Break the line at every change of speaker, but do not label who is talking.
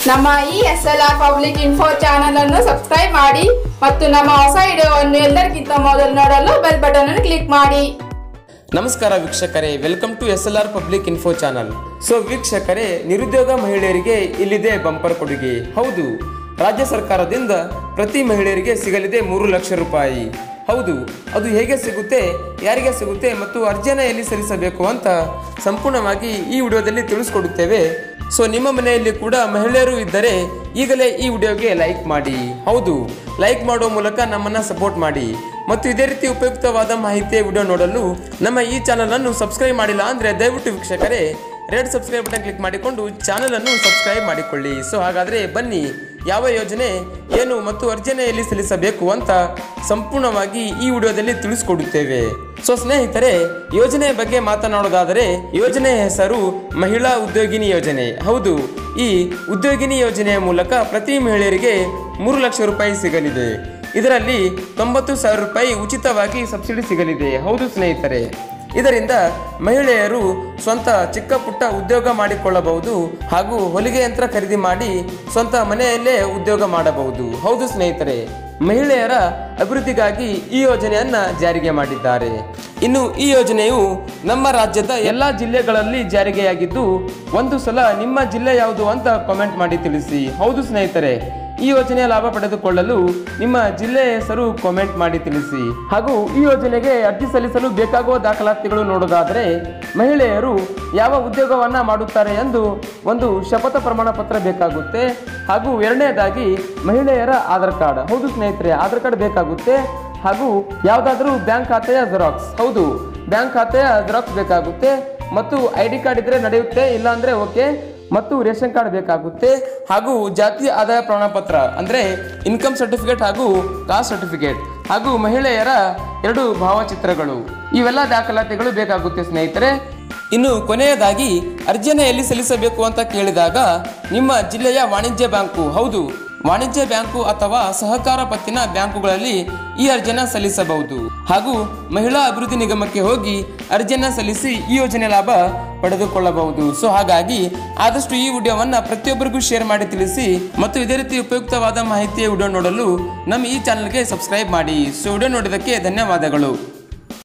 ನಮ್ಮ ಈ S L R public info channel ಅನ್ನು ಸಬ್ಸ್ಕ್ರೈಬ್ ಮಾಡಿ ಮತ್ತು ನಮ್ಮ ಹೊಸ ವಿಡಿಯೋವನ್ನು ಎಲ್ಲರಿಗಿಂತ ಮೊದಲು ನೋಡಲು ಬೆಲ್ ಬಟನ್ ಅನ್ನು ಕ್ಲಿಕ್ ಮಾಡಿ
ನಮಸ್ಕಾರ ವೀಕ್ಷಕರೇ welcome to S L R public info channel so ವೀಕ್ಷಕರೇ ನಿರುದ್ಯೋಗ ಮಹಿಳೆಯರಿಗೆ ಇಲ್ಲಿದೆ ಬಂಪರ್ ಕೊಡುಗೆ ಹೌದು ರಾಜ್ಯ ಸರ್ಕಾರದಿಂದ ಪ್ರತಿ ಮಹಿಳೆಯರಿಗೆ ಸಿಗಲಿದೆ ಮೂರು ಲಕ್ಷ ರೂಪಾಯಿ ಹೌದು ಅದು ಹೇಗೆ ಸಿಗುತ್ತೆ ಯಾರಿಗೆ ಸಿಗುತ್ತೆ ಮತ್ತು ಅರ್ಜಿಯನ್ನು ಎಲ್ಲಿ ಸಲ್ಲಿಸಬೇಕು ಅಂತ ಸಂಪೂರ್ಣವಾಗಿ ಈ ವಿಡಿಯೋದಲ್ಲಿ ತಿಳಿಸ್ಕೊಡುತ್ತೇವೆ ಸೊ ನಿಮ್ಮ ಮನೆಯಲ್ಲಿ ಕೂಡ ಮಹಿಳೆಯರು ಇದ್ದರೆ ಈಗಲೇ ಈ ವಿಡಿಯೋಗೆ ಲೈಕ್ ಮಾಡಿ ಹೌದು ಲೈಕ್ ಮಾಡುವ ಮೂಲಕ ನಮ್ಮನ್ನ ಸಪೋರ್ಟ್ ಮಾಡಿ ಮತ್ತು ಇದೇ ರೀತಿ ಉಪಯುಕ್ತವಾದ ಮಾಹಿತಿಯ ವಿಡಿಯೋ ನೋಡಲು ನಮ್ಮ ಈ ಚಾನಲ್ ಅನ್ನು ಸಬ್ಸ್ಕ್ರೈಬ್ ಮಾಡಿಲ್ಲ ಅಂದ್ರೆ ದಯವಿಟ್ಟು ವೀಕ್ಷಕರೇ ರೆಡ್ ಸಬ್ಸ್ಕ್ರೈಬ್ ಬಟನ್ ಕ್ಲಿಕ್ ಮಾಡಿಕೊಂಡು ಚಾನಲ್ ಅನ್ನು ಸಬ್ಸ್ಕ್ರೈಬ್ ಮಾಡಿಕೊಳ್ಳಿ ಸೊ ಹಾಗಾದ್ರೆ ಬನ್ನಿ ಯಾವ ಯೋಜನೆ ಏನು ಮತ್ತು ಅರ್ಜಿಯನ್ನು ಎಲ್ಲಿ ಸಲ್ಲಿಸಬೇಕು ಅಂತ ಸಂಪೂರ್ಣವಾಗಿ ಈ ವಿಡಿಯೋದಲ್ಲಿ ತಿಳಿಸ್ಕೊಡುತ್ತೇವೆ ಸೊ ಸ್ನೇಹಿತರೆ ಯೋಜನೆಯ ಬಗ್ಗೆ ಮಾತನಾಡೋದಾದರೆ ಯೋಜನೆಯ ಹೆಸರು ಮಹಿಳಾ ಉದ್ಯೋಗಿನಿ ಯೋಜನೆ ಹೌದು ಈ ಉದ್ಯೋಗಿನಿ ಯೋಜನೆಯ ಮೂಲಕ ಪ್ರತಿ ಮಹಿಳೆಯರಿಗೆ ಮೂರು ಲಕ್ಷ ರೂಪಾಯಿ ಸಿಗಲಿದೆ ಇದರಲ್ಲಿ ತೊಂಬತ್ತು ಸಾವಿರ ರೂಪಾಯಿ ಉಚಿತವಾಗಿ ಸಬ್ಸಿಡಿ ಸಿಗಲಿದೆ ಹೌದು ಸ್ನೇಹಿತರೆ ಇದರಿಂದ ಮಹಿಳೆಯರು ಸ್ವಂತ ಚಿಕ್ಕ ಪುಟ್ಟ ಉದ್ಯೋಗ ಮಾಡಿಕೊಳ್ಳಬಹುದು ಹಾಗೂ ಹೊಲಿಗೆ ಯಂತ್ರ ಖರೀದಿ ಮಾಡಿ ಸ್ವಂತ ಮನೆಯಲ್ಲೇ ಉದ್ಯೋಗ ಮಾಡಬಹುದು ಹೌದು ಸ್ನೇಹಿತರೆ ಮಹಿಳೆಯರ ಅಭಿವೃದ್ಧಿಗಾಗಿ ಈ ಯೋಜನೆಯನ್ನ ಜಾರಿಗೆ ಮಾಡಿದ್ದಾರೆ ಇನ್ನು ಈ ಯೋಜನೆಯು ನಮ್ಮ ರಾಜ್ಯದ ಎಲ್ಲಾ ಜಿಲ್ಲೆಗಳಲ್ಲಿ ಜಾರಿಗೆಯಾಗಿದ್ದು ಒಂದು ಸಲ ನಿಮ್ಮ ಜಿಲ್ಲೆ ಯಾವುದು ಅಂತ ಕಾಮೆಂಟ್ ಮಾಡಿ ತಿಳಿಸಿ ಹೌದು ಸ್ನೇಹಿತರೆ ಈ ಯೋಜನೆಯ ಲಾಭ ಪಡೆದುಕೊಳ್ಳಲು ನಿಮ್ಮ ಜಿಲ್ಲೆಯ ಹೆಸರು ಕಾಮೆಂಟ್ ಮಾಡಿ ತಿಳಿಸಿ ಹಾಗೂ ಈ ಯೋಜನೆಗೆ ಅರ್ಜಿ ಸಲ್ಲಿಸಲು ಬೇಕಾಗುವ ದಾಖಲಾತಿಗಳು ನೋಡೋದಾದರೆ ಮಹಿಳೆಯರು ಯಾವ ಉದ್ಯೋಗವನ್ನ ಮಾಡುತ್ತಾರೆ ಎಂದು ಒಂದು ಶಪಥ ಪ್ರಮಾಣ ಪತ್ರ ಬೇಕಾಗುತ್ತೆ ಹಾಗೂ ಎರಡನೇದಾಗಿ ಮಹಿಳೆಯರ ಆಧಾರ್ ಕಾರ್ಡ್ ಹೌದು ಸ್ನೇಹಿತರೆ ಆಧಾರ್ ಕಾರ್ಡ್ ಬೇಕಾಗುತ್ತೆ ಹಾಗೂ ಯಾವುದಾದ್ರೂ ಬ್ಯಾಂಕ್ ಖಾತೆಯ ಜೆರಾಕ್ಸ್ ಹೌದು ಬ್ಯಾಂಕ್ ಖಾತೆಯ ಜೆರಾಕ್ಸ್ ಬೇಕಾಗುತ್ತೆ ಮತ್ತು ಐ ಡಿ ಕಾರ್ಡ್ ಇದ್ರೆ ನಡೆಯುತ್ತೆ ಇಲ್ಲಾಂದ್ರೆ ಓಕೆ ಮತ್ತು ರೇಷನ್ ಕಾರ್ಡ್ ಬೇಕಾಗುತ್ತೆ ಹಾಗೂ ಜಾತಿ ಆದಾಯ ಪ್ರಮಾಣ ಪತ್ರ ಅಂದ್ರೆ ಇನ್ಕಮ್ ಸರ್ಟಿಫಿಕೇಟ್ ಹಾಗೂ ಕಾಸ್ಟ್ ಸರ್ಟಿಫಿಕೇಟ್ ಹಾಗೂ ಮಹಿಳೆಯರ ಎರಡು ಭಾವಚಿತ್ರಗಳು ಇವೆಲ್ಲ ದಾಖಲಾತಿಗಳು ಬೇಕಾಗುತ್ತೆ ಸ್ನೇಹಿತರೆ ಇನ್ನು ಕೊನೆಯದಾಗಿ ಅರ್ಜಿಯನ್ನು ಎಲ್ಲಿ ಸಲ್ಲಿಸಬೇಕು ಅಂತ ಕೇಳಿದಾಗ ನಿಮ್ಮ ಜಿಲ್ಲೆಯ ವಾಣಿಜ್ಯ ಬ್ಯಾಂಕು ಹೌದು ವಾಣಿಜ್ಯ ಬ್ಯಾಂಕು ಅಥವಾ ಸಹಕಾರ ಪತ್ತಿನ ಬ್ಯಾಂಕುಗಳಲ್ಲಿ ಈ ಅರ್ಜಿಯನ್ನು ಸಲ್ಲಿಸಬಹುದು ಹಾಗೂ ಮಹಿಳಾ ಅಭಿವೃದ್ಧಿ ನಿಗಮಕ್ಕೆ ಹೋಗಿ ಅರ್ಜಿಯನ್ನು ಸಲ್ಲಿಸಿ ಈ ಯೋಜನೆ ಲಾಭ ಪಡೆದುಕೊಳ್ಳಬಹುದು ಸೊ ಹಾಗಾಗಿ ಆದಷ್ಟು ಈ ವಿಡಿಯೋವನ್ನ ಪ್ರತಿಯೊಬ್ಬರಿಗೂ ಶೇರ್ ಮಾಡಿ ತಿಳಿಸಿ ಮತ್ತು ಇದೇ ರೀತಿ ಉಪಯುಕ್ತವಾದ ಮಾಹಿತಿಯ ವಿಡಿಯೋ ನೋಡಲು ನಮ್ಮ ಈ ಚಾನಲ್ಗೆ ಸಬ್ಸ್ಕ್ರೈಬ್ ಮಾಡಿ ಸೊ ವಿಡಿಯೋ ನೋಡಿದ್ದಕ್ಕೆ ಧನ್ಯವಾದಗಳು